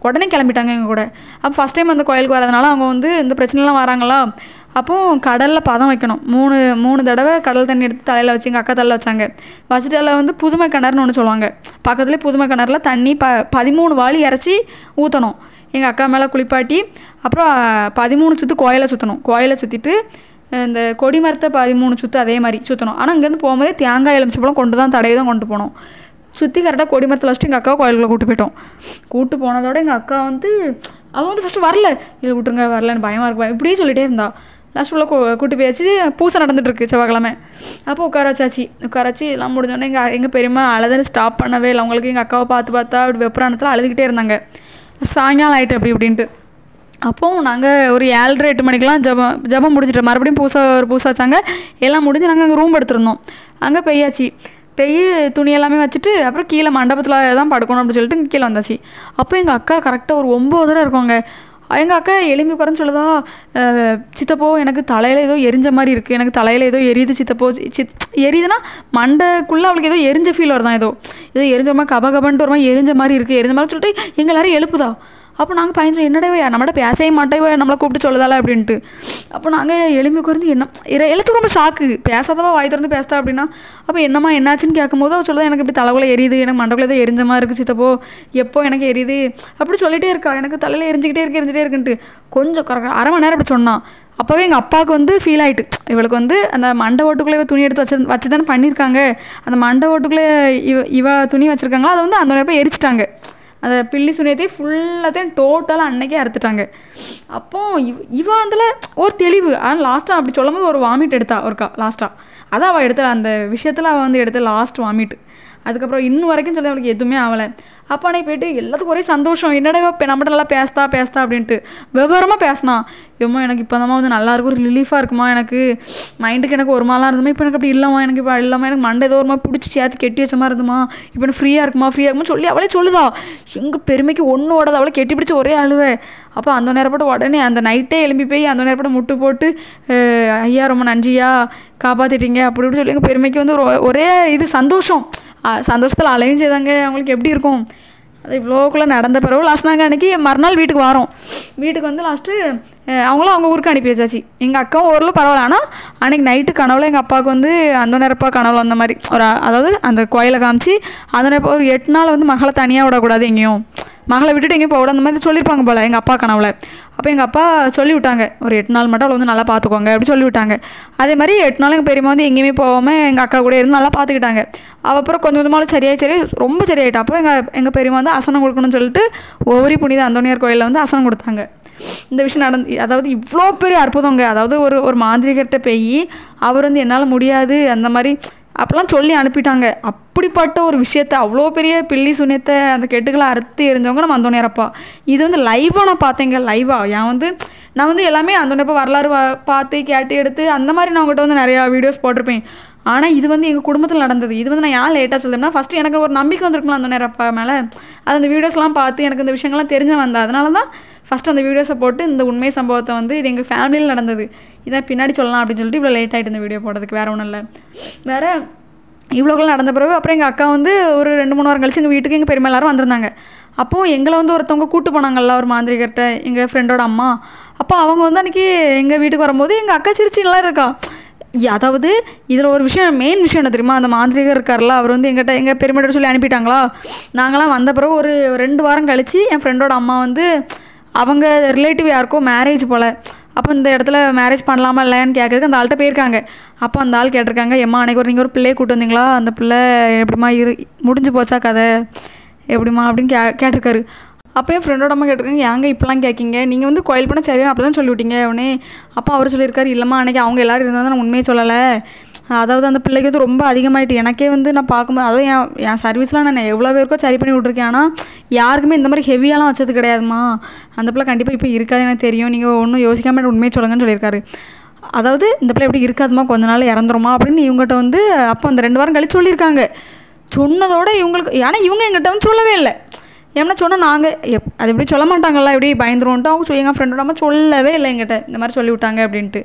உடனே கிளம்பிட்டாங்க எங்கள் கூட அப்போ ஃபஸ்ட் டைம் அந்த கோயிலுக்கு வரதுனால அவங்க வந்து இந்த பிரச்சனைலாம் வராங்களா அப்போ கடலில் பதம் வைக்கணும் மூணு மூணு தடவை கடல் தண்ணி எடுத்து தலையில் வச்சு எங்கள் அக்கா தலையில் வச்சாங்க வச்சுட்டு அதில் வந்து புதுமை கிணறுனு ஒன்று சொல்லுவாங்க பக்கத்துலேயே புதுமை கிணறுல தண்ணி ப பதிமூணு வாளி இறச்சி ஊற்றணும் எங்கள் அக்கா மேலே குளிப்பாட்டி அப்புறம் பதிமூணு சுற்று கோயிலை சுற்றணும் கோயிலை சுற்றிட்டு இந்த கொடி மரத்தை பதிமூணு சுற்று அதே மாதிரி சுற்றணும் ஆனால் இங்கேருந்து போகும்போதே தேங்காய் எலுமிச்சப்பழம் கொண்டு தான் தடவி தான் கொண்டு போனோம் சுற்றி கரெக்டாக கொடி மரத்தில் வச்சுட்டு எங்கள் அக்காவை கோயிலுக்குள்ள கூட்டு போயிட்டோம் கூட்டு போனதோட எங்கள் அக்கா வந்து அவள் வந்து ஃபஸ்ட்டு வரல இல்லை விட்டுருங்க வரலன்னு பயமாக இருக்கு பயம் இப்படியே சொல்லிட்டே இருந்தா லாஸ்ட் உள்ள கூட்டு போயாச்சு பூசை நடந்துட்டுருக்கு செவ்வாய்க்கிழமை அப்போ உட்கார வச்சாச்சு உட்கார வச்சு எல்லாம் முடிஞ்சோடனே எங்கள் எங்கள் பெரியம்மா அழுதுன்னு ஸ்டாப் பண்ணவே இல்லை அவங்களுக்கு எங்கள் அக்காவை பார்த்து பார்த்தா அப்படி வெப்புராணத்தில் அழுதுகிட்டே இருந்தாங்க சாயங்காலம் ஆயிட்டு அப்படி இப்படின்ட்டு அப்போ நாங்கள் ஒரு ஏழரை எட்டு மணிக்கெலாம் ஜபம் ஜபம் முடிஞ்சிட்டு மறுபடியும் பூசை ஒரு பூசை வச்சாங்க எல்லாம் முடிஞ்சு நாங்கள் அங்கே ரூம் எடுத்திருந்தோம் அங்கே பெய்யாச்சு பெய் துணி எல்லாமே வச்சுட்டு அப்புறம் கீழே மண்டபத்தில் தான் படுக்கணும் அப்படின்னு சொல்லிட்டு இங்க கீழே வந்தாச்சு அப்போ எங்கள் அக்கா கரெக்டாக ஒரு ஒம்பது தடவை இருக்கோங்க எங்கள் அக்கா எலும்பி குறைன்னு சொல்லுதா அஹ், சித்தப்போ எனக்கு தலையில் ஏதோ எரிஞ்ச மாதிரி இருக்குது எனக்கு தலையில் ஏதோ எரியுது சித்தப்போ சித் எரியுதுன்னா மண்டைக்குள்ளே அவளுக்கு ஏதோ எரிஞ்ச ஃபீல் வருதான் ஏதோ ஏதோ எரிஞ்ச மாதிரி கப கபன்ட்டு ஒரு மாதிரி எரிஞ்ச மாதிரி இருக்குது எரிஞ்ச மாதிரி சொல்லிட்டு எங்கள் எல்லாரும் எழுப்புதா அப்போ நாங்கள் பயந்து என்னடவே நம்மகிட்ட பேசவே மாட்டேவோ நம்மளை கூப்பிட்டு சொல்லுதால அப்படின்ட்டு அப்போ நாங்கள் எலும்பி குறைந்து என்ன இர- எல்லாத்துக்கும் ரொம்ப ஷாக்கு பேசாதவா வாய் திறந்து பேசுதா அப்படின்னா அப்போ என்னம்மா என்னாச்சுன்னு கேட்கும்போது அவள் சொல்லுதா எனக்கு இப்படி தலைக்குள்ள எரியுது எனக்கு மண்டக்குள்ள ஏதோ எரிஞ்ச மாதிரி இருக்குது சித்தப்போ எப்போ எனக்கு எரியுது அப்படி சொல்லிட்டே இருக்கா எனக்கு தலையில் எரிஞ்சிக்கிட்டே இருக்கு எரிஞ்சிட்டே இருக்குன்ட்டு கொஞ்சம் கரெக்டாக அரை மணி நேரம் அப்படி சொன்னான் அப்போவே எங்கள் அப்பாவுக்கு வந்து ஃபீல் ஆயிட்டு இவளுக்கு வந்து அந்த மண்டை ஓட்டுக்குள்ளே துணி எடுத்து வச்சு வச்சு தானே பண்ணியிருக்காங்க அந்த மண்டை ஓட்டுக்குள்ளே இவ இவ துணி வச்சுருக்காங்களா அதை வந்து அந்த நேரம் எரிச்சிட்டாங்க அந்த பில்லி சுனியத்தை ஃபுல்லாத்தையும் டோட்டலாக அன்னைக்கே அறுத்துட்டாங்க அப்போ இவ இவ அதில் ஒரு தெளிவு ஆனால் லாஸ்ட்டாக அப்படி சொல்லும்போது ஒரு வாமிட் எடுத்தா ஒருக்கா லாஸ்ட்டாக அதான் அவள் எடுத்த அந்த விஷயத்தில் அவள் வந்து எடுத்த லாஸ்ட் வாமிட் அதுக்கப்புறம் இன்னும் வரைக்கும் சொல்லி அவளுக்கு எதுவுமே ஆகலை அப்போ அன்னைக்கு போயிட்டு எல்லாத்துக்கும் ஒரே சந்தோஷம் என்னடா இப்போ நம்மகிட்ட நல்லா பேசுதா பேசுதா அப்படின்ட்டு விவரமாக பேசினா எம்மா எனக்கு இப்போ வந்து நல்லா இருக்கும் ஒரு ரிலீஃபாக இருக்குமா எனக்கு மைண்டுக்கு எனக்கு ஒரு மாதிரிலாம் இருந்துமா இப்போ எனக்கு அப்படி இல்லைம்மா எனக்கு இப்போ இல்லாமல் எனக்கு மண்டை ஏதோ ஒரு மாதிரி பிடிச்சி சேர்த்து கெட்டி வச்ச மாதிரி இருந்துமா இப்போ எனக்கு ஃப்ரீயாக இருக்குமா ஃப்ரீயாக இருக்குமா சொல்லி அவளே சொல்லுதா எங்கள் பெருமைக்கு ஒன்று ஓடாது அவளை கெட்டி பிடிச்சி ஒரே அழுவே அப்போ அந்த நேரப்பட்ட உடனே அந்த நைட்டே எழும்பி போய் அந்த நேரப்பட்ட முட்டு போட்டு அஹ், ஐயா ரொம்ப நன்றியா காப்பாற்றிட்டீங்க அப்படி இப்படி சொல்லி எங்கள் பெருமைக்கு வந்து ஒரு ஒரே இது சந்தோஷம் சந்தோஷத்தில் அலையும் செய்தாங்க அவங்களுக்கு எப்படி இருக்கும் அது இவ்வளோக்குள்ளே நடந்த பிறகு லாஸ்ட் நாங்கள் அன்றைக்கி மறுநாள் வீட்டுக்கு வரோம் வீட்டுக்கு வந்து லாஸ்ட்டு அவங்களும் அவங்க ஊருக்கு அனுப்பி வச்சாச்சு எங்கள் அக்காவும் ஓரளவு பரவாயில்ல ஆனால் அன்றைக்கி நைட்டு கனவுல எங்கள் அப்பாவுக்கு வந்து அந்த நேரப்பா கனவுல அந்த மாதிரி ஒரு அதாவது அந்த கோயிலை காமிச்சு அந்த நேரப்பா ஒரு எட்டு நாள் வந்து மகளை தனியாக விடக்கூடாது எங்கேயும் மகளை விட்டுட்டு எங்கேயும் போக அந்த மாதிரி சொல்லியிருப்பாங்க போல் எங்கள் அப்பா கனவுல அப்போ எங்கள் அப்பா சொல்லி விட்டாங்க ஒரு எட்டு நாள் மட்டும் அவளை வந்து நல்லா பார்த்துக்கோங்க அப்படி சொல்லி விட்டாங்க அதே மாதிரி எட்டு நாள் எங்கள் பெரியம்மா வந்து எங்கேயுமே போகாமல் எங்கள் அக்கா கூட இருந்து நல்லா பார்த்துக்கிட்டாங்க அவள் அப்புறம் கொஞ்சம் கொஞ்சமாக சரியாயி சரி ரொம்ப சரியாயிட்டா அப்புறம் எங்கள் எங்கள் பெரியம்மா வந்து அசனம் கொடுக்கணும்னு சொல்லிட்டு ஒவ்வொரு புனித அந்தோனியார் கோயிலில் வந்து அசனம் கொடுத்தாங்க இந்த விஷயம் நடந்து அதாவது இவ்வளோ பெரிய அற்புதங்க அதாவது ஒரு ஒரு மாந்திரிகர்கிட்ட போய் அவர் வந்து என்னால் முடியாது அந்த மாதிரி அப்போல்லாம் சொல்லி அனுப்பிட்டாங்க அப்படிப்பட்ட ஒரு விஷயத்த அவ்வளோ பெரிய பில்லி சுனியத்தை அந்த கெட்டுகளை அறுத்து எரிஞ்சவங்க நம்ம அந்தோனியரப்பா இது வந்து லைவாக நான் பார்த்தேங்க லைவாக ஏன் வந்து நான் வந்து எல்லாமே அந்தோனியப்பா வரலாறு வ- பார்த்து கேட்டு எடுத்து அந்த மாதிரி நான் உங்கள்கிட்ட வந்து நிறையா வீடியோஸ் போட்டிருப்பேன் ஆனால் இது வந்து எங்கள் குடும்பத்தில் நடந்தது இது வந்து நான் ஏன் லேட்டாக சொல்லுறேன்னா ஃபஸ்ட்டு எனக்கு ஒரு நம்பிக்கை வந்திருக்கும்ல அந்த நேரப்பா மேலே அது அந்த வீடியோஸ்லாம் பார்த்து எனக்கு இந்த விஷயங்கள்லாம் தெரிஞ்ச வந்தேன் அதனால தான் ஃபஸ்ட் அந்த வீடியோஸை போட்டு இந்த உண்மை சம்பவத்தை வந்து இது எங்கள் ஃபேமிலியில் நடந்தது இதான் பின்னாடி சொல்லலாம் அப்படின்னு சொல்லிட்டு இவ்வளோ லேட் ஆகிட்டு இந்த வீடியோ போடுறதுக்கு வேறு ஒன்றும் இல்லை வேறு இவ்வளோக்குள்ள நடந்த பிறகு அப்புறம் எங்கள் அக்கா வந்து ஒரு ரெண்டு மூணு வாரம் கழிச்சு எங்கள் வீட்டுக்கு எங்கள் பெருமை எல்லாரும் வந்திருந்தாங்க அப்போது எங்களை வந்து ஒருத்தவங்க கூட்டு போனாங்கல்ல ஒரு மாந்திரிகர்கிட்ட எங்கள் ஃப்ரெண்டோட அம்மா அப்போ அவங்க வந்து அன்றைக்கி எங்கள் வீட்டுக்கு வரும்போது எங்கள் அக்கா சிரிச்சு நல்லா இருக்கா இ- அதாவது இதில் ஒரு விஷயம் மெயின் விஷயம் என்ன தெரியுமா அந்த மாந்திரிகர் இருக்கார்ல அவர் வந்து எங்கிட்ட எங்கள் பெருமையிட்ட சொல்லி அனுப்பிட்டாங்களா நாங்களாம் வந்த பிறகு ஒரு ரெண்டு வாரம் கழித்து என் ஃப்ரெண்டோட அம்மா வந்து அவங்க ரிலேட்டிவ் யாருக்கோ மேரேஜ் போல் அப்போ இந்த இடத்துல மேரேஜ் பண்ணலாமா இல்லையான்னு கேட்கறதுக்கு அந்த ஆள்கிட்ட போயிருக்காங்க அப்போ அந்த ஆள் கேட்டிருக்காங்க எம்மா அன்றைக்கி ஒரு நீங்கள் ஒரு பிள்ளையை கூட்டு வந்தீங்களா அந்த பிள்ளை எப்படிம்மா இரு முடிஞ்சு போச்சா கதை எப்படிம்மா அப்படின்னு கே கேட்டிருக்காரு அப்போ என் ஃப்ரெண்டோட அம்மா கேட்டிருக்காங்க ஏங்க இப்படிலாம் கேட்கீங்க நீங்கள் வந்து கோயில் பண்ண சரியா அப்படி தான் சொல்லிவிட்டீங்க உடனே அப்போ அவர் சொல்லியிருக்காரு இல்லைம்மா அன்றைக்கி அவங்க எல்லாரும் இருந்தால் நான் உண்மையை சொல்லலை அதாவது அந்த பிள்ளைக்கு வந்து ரொம்ப அதிகமாயிட்டு எனக்கே வந்து நான் பார்க்கும்போது அதுவும் என் என் சர்வீஸ்லாம் நான் எவ்வளோ பேருக்கோ சரி பண்ணி விட்ருக்கேன் ஆனால் யாருக்குமே இந்த மாதிரி ஹெவியாலாம் வச்சது கிடையாதும்மா அந்த பிள்ளை கண்டிப்பாக இப்போ இருக்காது எனக்கு தெரியும் நீங்கள் ஒன்றும் யோசிக்காம உண்மையை சொல்லுங்கன்னு சொல்லியிருக்காரு அதாவது இந்த பிள்ளை எப்படி இருக்காதுமா கொஞ்ச நாள் இறந்துருமா அப்படின்னு இவங்ககிட்ட வந்து அப்போ அந்த ரெண்டு வாரம் கழிச்சு சொல்லியிருக்காங்க சொன்னதோட இவங்களுக்கு ஆனால் இவங்க எங்கிட்ட வந்து சொல்லவே இல்லை ஏன்னா சொன்னால் நாங்கள் எப் அது எப்படி சொல்ல மாட்டாங்கல்ல எப்படி பயந்துருவோன்ட்டு அவங்க சொல்லி எங்கள் ஃப்ரெண்டோட அம்மா சொல்லவே இல்லை எங்கிட்ட இந்த மாதிரி சொல்லி விட்டாங்க அப்படின்ட்டு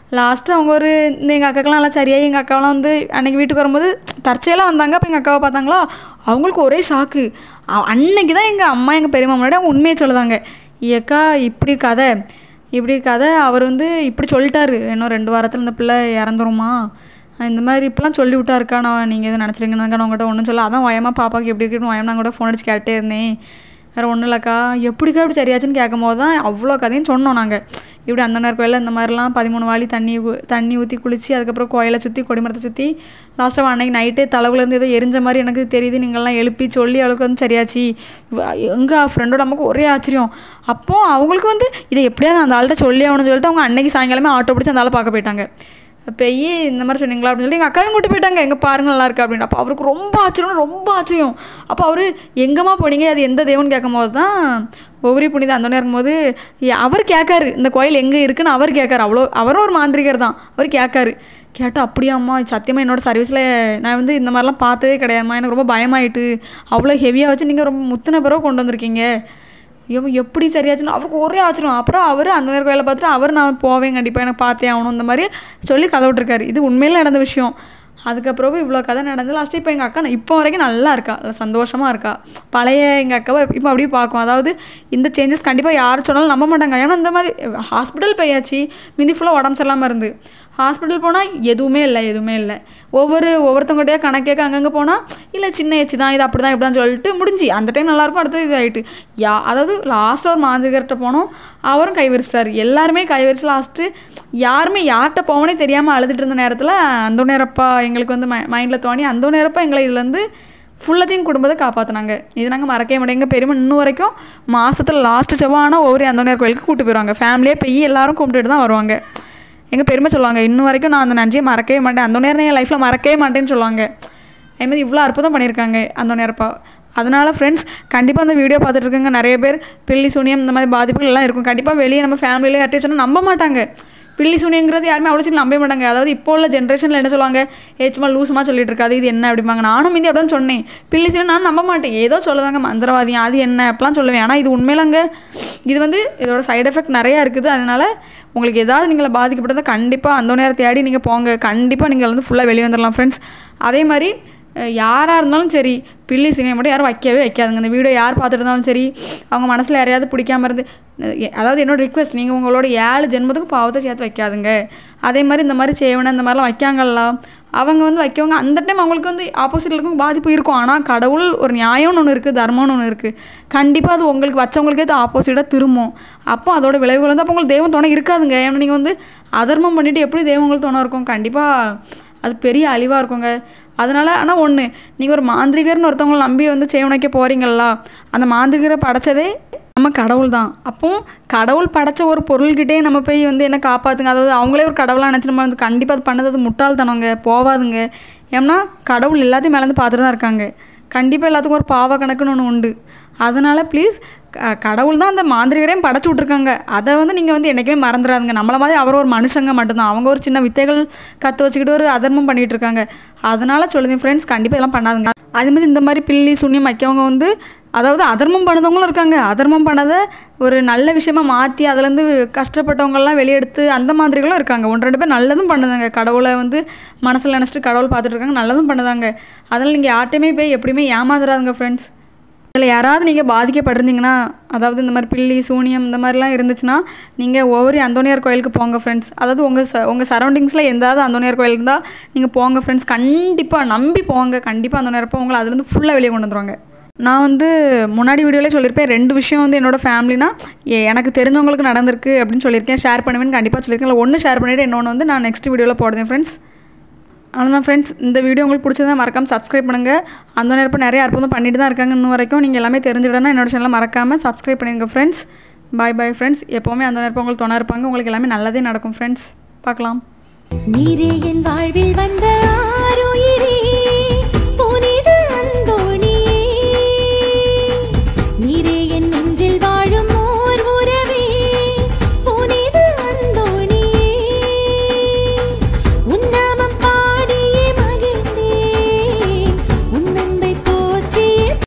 லாஸ்ட்டு அவங்க ஒரு இந்த எங்கள் அக்காக்கெல்லாம் நல்லா சரியாகி எங்கள் அக்காவெல்லாம் வந்து அன்னைக்கு வீட்டுக்கு வரும்போது தற்செயலாக வந்தாங்க அப்போ எங்கள் அக்காவை பார்த்தாங்களா அவங்களுக்கு ஒரே ஷாக்கு அன்னைக்கு தான் எங்கள் அம்மா எங்கள் பெரியம்மா முன்னாடி அவங்க உண்மையை சொல்லுதாங்க ஏக்கா இப்படி கதை இப்படி கதை அவர் வந்து இப்படி சொல்லிட்டாரு இன்னும் ரெண்டு வாரத்தில் இந்த பிள்ளை இறந்துருமா இந்த மாதிரி இப்படிலாம் சொல்லி விட்டாருக்கா நான் நீங்கள் எதுவும் நினச்சிருக்கீங்கன்னாக்கா நான் உங்கள்கிட்ட ஒன்றும் சொல்ல அதான் வயமா பாப்பாக்கு எப்படி இருக்குன்னு வயம் நான் கூட ஃபோன் அடிச்சு கேட்டே இருந்தேன் வேறு ஒன்றும் இல்லைக்கா எப்படிக்கா இப்படி சரியாச்சுன்னு கேட்கும் போது தான் அவ்வளோ கதையும் சொன்னோம் நாங்கள் இப்படி அந்த நேரம் கோயிலில் இந்த மாதிரிலாம் பதிமூணு வாளி தண்ணி ஊ- தண்ணி ஊற்றி குளித்து அதுக்கப்புறம் கோயிலை சுற்றி கொடிமரத்தை சுற்றி லாஸ்ட்டாக அன்னைக்கு நைட்டே தலைவுலேருந்து ஏதோ எரிஞ்ச மாதிரி எனக்கு தெரியுது நீங்கள்லாம் எழுப்பி சொல்லி அவளுக்கு வந்து சரியாச்சு எங்கள் ஃப்ரெண்டோட அம்மாவுக்கு ஒரே ஆச்சரியம் அப்போ அவங்களுக்கு வந்து இதை எப்படியாவது அந்த ஆள்கிட்ட சொல்லி ஆகணும்னு சொல்லிட்டு அவங்க அன்னைக்கு சாயங்காலமே ஆட்டோ பிடிச்சி அந்த ஆளை பார்க்க போயிட்டாங்க பெய் இந்த மாதிரி சொன்னீங்களா அப்படின்னு சொல்லி எங்கள் அக்காவையும் கூட்டு போயிட்டாங்க எங்கே பாருங்க நல்லா இருக்கு அப்படின்னு அப்போ அவருக்கு ரொம்ப ஆச்சரியம் ரொம்ப ஆச்சரியம் அப்போ அவர் எங்கம்மா போனீங்க அது எந்த தெய்வம்னு கேட்கும் போது தான் ஒவ்வொரு புனித அந்த இருக்கும்போது ஏ- அவர் கேட்காரு இந்த கோயில் எங்கே இருக்குன்னு அவர் கேட்காரு அவ்வளோ அவரும் ஒரு மாந்திரிகர் தான் அவர் கேட்காரு கேட்டால் அப்படியாம்மா சத்தியமாக என்னோட சர்வீஸில் நான் வந்து இந்த மாதிரிலாம் பார்த்ததே கிடையாதும்மா எனக்கு ரொம்ப பயமாயிட்டு அவ்வளோ ஹெவியாக வச்சு நீங்கள் ரொம்ப முத்தின பிறகு கொண்டு வந்திருக்கீங்க இவன் எப்படி சரியாச்சுன்னு அவருக்கு ஒரே ஆச்சரியம் அப்புறம் அவர் அந்த நேரம் வேலை பார்த்துட்டு அவர் நான் போவேன் கண்டிப்பாக எனக்கு பார்த்தே ஆகணும் இந்த மாதிரி சொல்லி கதை விட்டுருக்காரு இது உண்மையில நடந்த விஷயம் அதுக்கப்புறம் இவ்வளோ கதை நடந்து லாஸ்ட்டு இப்போ எங்கள் அக்கா இப்போ வரைக்கும் நல்லா இருக்கா சந்தோஷமாக இருக்கா பழைய எங்கள் அக்காவை இப்போ அப்படியே பார்க்கும் அதாவது இந்த சேஞ்சஸ் கண்டிப்பாக யார் சொன்னாலும் நம்ப மாட்டாங்க ஏன்னா இந்த மாதிரி ஹாஸ்பிட்டல் போயாச்சு மிந்தி ஃபுல்லாக உடம்பு சரியில்லாமல் இருந்து ஹாஸ்பிட்டல் போனால் எதுவுமே இல்லை எதுவுமே இல்லை ஒவ்வொரு ஒவ்வொருத்தவங்ககிட்டயே கணக்கேக்க அங்கங்கே போனால் இல்லை சின்ன ஏச்சு தான் இது அப்படி தான் இப்படி தான் சொல்லிட்டு முடிஞ்சு அந்த டைம் நல்லாயிருக்கும் அடுத்தது இது ஆகிட்டு யா அதாவது லாஸ்ட்டில் ஒரு மாந்திரிகர்கிட்ட போனோம் அவரும் கை விரிச்சிட்டாரு எல்லாருமே கை விரிச்சு லாஸ்ட்டு யாருமே யார்கிட்ட போவனே தெரியாமல் அழுதுட்டு இருந்த நேரத்தில் அந்த நேரப்பா எங்களுக்கு வந்து மை மைண்டில் தோணி அந்த நேரப்பா எங்களை இதுலேருந்து ஃபுல்லத்தையும் குடும்பத்தை காப்பாற்றினாங்க இது நாங்கள் மறக்கவே மாட்டோம் எங்கள் பெரியம்மா இன்னும் வரைக்கும் மாதத்தில் லாஸ்ட்டு செவ்வானா ஒவ்வொரு அந்த நேரம் கோயிலுக்கு கூட்டு போயிடுவாங்க ஃபேமிலியே போய் எல்லாரும் கும்பிட்டுட்டு தான் வருவாங்க எங்கள் பெருமை சொல்லுவாங்க இன்னும் வரைக்கும் நான் அந்த நன்றியை மறக்கவே மாட்டேன் அந்த நேரம் என் லைஃப்பில் மறக்கவே மாட்டேன்னு சொல்லுவாங்க அதே மாதிரி இவ்வளோ அற்புதம் பண்ணியிருக்காங்க அந்த நேரப்பா அதனால் ஃப்ரெண்ட்ஸ் கண்டிப்பாக அந்த வீடியோ பார்த்துட்டு இருக்கவங்க நிறைய பேர் பில்லி சூனியம் இந்த மாதிரி பாதிப்புகள் எல்லாம் இருக்கும் கண்டிப்பாக வெளியே நம்ம ஃபேமிலியில் யார்ட்டையும் சொன்னால் நம்ப மாட்டாங்க பில்லி சூனியங்கிறது யாருமே அவ்வளோ சீக்கிரம் நம்பவே மாட்டாங்க அதாவது இப்போ உள்ள ஜென்ரேஷனில் என்ன சொல்லுவாங்க ஏ சும்மா லூசுமா சொல்லிட்டு இருக்காது இது என்ன அப்படிம்பாங்க நானும் மீதி அப்படி தான் சொன்னேன் பில்லி சூனியம் நான் நம்ப மாட்டேன் ஏதோ சொல்லுவாங்க மந்திரவாதியம் அது என்ன அப்படிலாம் சொல்லுவேன் ஆனால் இது உண்மையிலங்க இது வந்து இதோட சைடு எஃபெக்ட் நிறையா இருக்குது அதனால் உங்களுக்கு ஏதாவது நீங்கள் பாதிக்கப்பட்டதை கண்டிப்பாக அந்த நேரம் தேடி நீங்கள் போங்க கண்டிப்பாக நீங்கள் வந்து ஃபுல்லாக வெளியே வந்துடலாம் ஃப்ரெண்ட்ஸ் அதே மாதிரி அஹ், யாராக இருந்தாலும் சரி பில்லி சினிமா மட்டும் யாரும் வைக்கவே வைக்காதுங்க இந்த வீடியோ யார் பார்த்துட்டு இருந்தாலும் சரி அவங்க மனசில் யாரையாவது பிடிக்காம இருந்து அஹ், எ- அதாவது என்னோட ரிக்வெஸ்ட் நீங்கள் உங்களோட ஏழு ஜென்மத்துக்கு பாவத்தை சேர்த்து வைக்காதுங்க அதே மாதிரி இந்த மாதிரி செய்வன இந்த மாதிரிலாம் வைக்காங்கல்ல அவங்க வந்து வைக்கவங்க அந்த டைம் அவங்களுக்கு வந்து ஆப்போசிட்டில் இருக்கும் பாதிப்பு இருக்கும் ஆனால் கடவுள் ஒரு நியாயம்னு ஒன்று இருக்குது தர்மம்னு ஒன்று இருக்குது கண்டிப்பாக அது உங்களுக்கு வச்சவங்களுக்கே அது ஆப்போசிட்டாக திரும்பும் அப்போ அதோட விளைவுகள் வந்து அப்போ உங்களுக்கு தெய்வம் துணை இருக்காதுங்க ஏன்னா நீங்கள் வந்து அதர்மம் பண்ணிவிட்டு எப்படி தெய்வம் உங்களுக்கு துணை இருக்கும் கண்டிப்பாக அது பெரிய அழிவாக இருக்குங்க அதனால் ஆனால் ஒன்று நீங்கள் ஒரு மாந்திரிகர்னு ஒருத்தவங்களை நம்பி வந்து செய்வனைக்க போகிறீங்களா அந்த மாந்திரிகரை படைச்சதே நம்ம கடவுள் தான் அப்போ கடவுள் படைச்ச ஒரு பொருள்கிட்டே நம்ம போய் வந்து என்ன காப்பாற்றுங்க அதாவது அவங்களே ஒரு கடவுளாக நினச்சி நம்ம வந்து கண்டிப்பாக அது பண்ணது அது முட்டாள்தனங்க போவாதுங்க ஏன்னா கடவுள் எல்லாத்தையும் மேலேருந்து பார்த்துட்டு தான் இருக்காங்க கண்டிப்பாக எல்லாத்துக்கும் ஒரு பாவ கணக்குன்னு ஒன்று உண்டு அதனால் ப்ளீஸ் கடவுள் தான் அந்த மாந்திரிகரையும் படைச்சு விட்ருக்காங்க அதை வந்து நீங்கள் வந்து என்றைக்குமே மறந்துடாதுங்க நம்மள மாதிரி அவர் ஒரு மனுஷங்க மட்டும்தான் அவங்க ஒரு சின்ன வித்தைகள் கற்று வச்சுக்கிட்டு ஒரு அதர்மம் பண்ணிகிட்டு இருக்காங்க அதனால் சொல்லுங்க ஃப்ரெண்ட்ஸ் கண்டிப்பாக இதெல்லாம் பண்ணாதுங்க அதே மாதிரி இந்த மாதிரி பில்லி சுண்ணியம் வைக்கவங்க வந்து அதாவது அதர்மம் பண்ணதவங்களும் இருக்காங்க அதர்மம் பண்ணதை ஒரு நல்ல விஷயமா மாற்றி அதுலேருந்து கஷ்டப்பட்டவங்கெல்லாம் வெளியெடுத்து அந்த மாதிரிகளும் இருக்காங்க ஒன்று ரெண்டு பேர் நல்லதும் பண்ணுதாங்க கடவுளை வந்து மனசில் நினச்சிட்டு கடவுள் பார்த்துட்டு இருக்காங்க நல்லதும் பண்ணுதாங்க அதனால் நீங்கள் யார்ட்டையுமே போய் எப்படியுமே ஏமாந்துடாதுங்க ஃப்ரெண்ட்ஸ் இதில் யாராவது நீங்கள் பாதிக்கப்பட்டிருந்தீங்கன்னா அதாவது இந்த மாதிரி பில்லி சூனியம் இந்த மாதிரிலாம் இருந்துச்சுன்னா நீங்கள் ஒவ்வொரு அந்தோனியார் கோயிலுக்கு போங்க ஃப்ரெண்ட்ஸ் அதாவது உங்கள் ச உங்கள் சரௌண்டிங்ஸில் எந்தாவது அந்தோனியார் கோயில் இருந்தால் நீங்கள் போங்க ஃப்ரெண்ட்ஸ் கண்டிப்பாக நம்பி போங்க கண்டிப்பாக அந்த நேரப்போ உங்களை அதுலேருந்து ஃபுல்லாக வெளியே கொண்டு வந்துருவாங்க நான் வந்து முன்னாடி வீடியோலேயே சொல்லியிருப்பேன் ரெண்டு விஷயம் வந்து என்னோடய ஃபேமிலினா எனக்கு தெரிஞ்சவங்களுக்கு நடந்திருக்கு அப்படின்னு சொல்லியிருக்கேன் ஷேர் பண்ணுவேன்னு கண்டிப்பாக சொல்லியிருக்கேன் இல்லை ஒன்று ஷேர் பண்ணிவிட்டு இன்னொன்று வந்து நான் நெக்ஸ்ட் வீடியோவில் போடுறேன் ஃப்ரெண்ட்ஸ் அவ்வளோதான் ஃப்ரெண்ட்ஸ் இந்த வீடியோ உங்களுக்கு பிடிச்சதா மறக்காமல் சப்ஸ்கிரைப் பண்ணுங்கள் அந்த நேரப்போ நிறைய அற்புதம் பண்ணிட்டு தான் இருக்காங்க இன்னும் வரைக்கும் நீங்கள் எல்லாமே தெரிஞ்சுவிடணும் என்னோட சேனலை மறக்காமல் சப்ஸ்கிரைப் பண்ணிடுங்க ஃப்ரெண்ட்ஸ் பாய் பாய் ஃப்ரெண்ட்ஸ் எப்போவுமே அந்த நேரப்போ உங்களுக்கு துணை இருப்பாங்க உங்களுக்கு எல்லாமே நல்லதே நடக்கும் ஃப்ரெண்ட்ஸ் பார்க்கலாம் நீரே என் வாழ்வில் வந்த